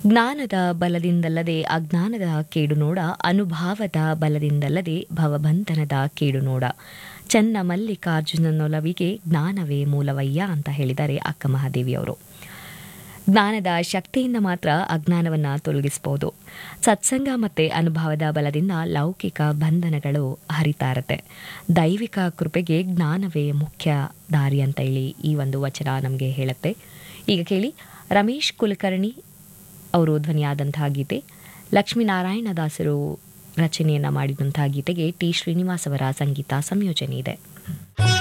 ಜ್ಞಾನದ ಬಲದಿಂದಲ್ಲದೆ ಅಜ್ಞಾನದ ಕೇಡು ನೋಡ ಅನುಭಾವದ ಬಲದಿಂದಲ್ಲದೆ ಭವಬಂಧನದ ಕೇಡು ನೋಡ ಚನ್ನ ಮಲ್ಲಿಕಾರ್ಜುನನೊಲವಿಗೆ ಜ್ಞಾನವೇ ಮೂಲವಯ್ಯ ಅಂತ ಹೇಳಿದ್ದಾರೆ ಅಕ್ಕ ಮಹಾದೇವಿಯವರು ಜ್ಞಾನದ ಶಕ್ತಿಯಿಂದ ಮಾತ್ರ ಅಜ್ಞಾನವನ್ನು ತೊಲಗಿಸಬಹುದು ಸತ್ಸಂಗ ಮತ್ತು ಅನುಭವದ ಬಲದಿಂದ ಲೌಕಿಕ ಬಂಧನಗಳು ಹರಿತಾ ಇರುತ್ತೆ ದೈವಿಕ ಕೃಪೆಗೆ ಜ್ಞಾನವೇ ಮುಖ್ಯ ದಾರಿ ಅಂತ ಹೇಳಿ ಈ ಒಂದು ವಚನ ನಮಗೆ ಹೇಳುತ್ತೆ ಈಗ ಕೇಳಿ ರಮೇಶ್ ಕುಲಕರ್ಣಿ ಅವರು ಧ್ವನಿಯಾದಂತಹ ಗೀತೆ ಲಕ್ಷ್ಮೀನಾರಾಯಣ ದಾಸರು ರಚನೆಯನ್ನು ಮಾಡಿದಂತಹ ಗೀತೆಗೆ ಟಿ ಶ್ರೀನಿವಾಸ್ ಅವರ ಸಂಗೀತ ಸಂಯೋಜನೆ ಇದೆ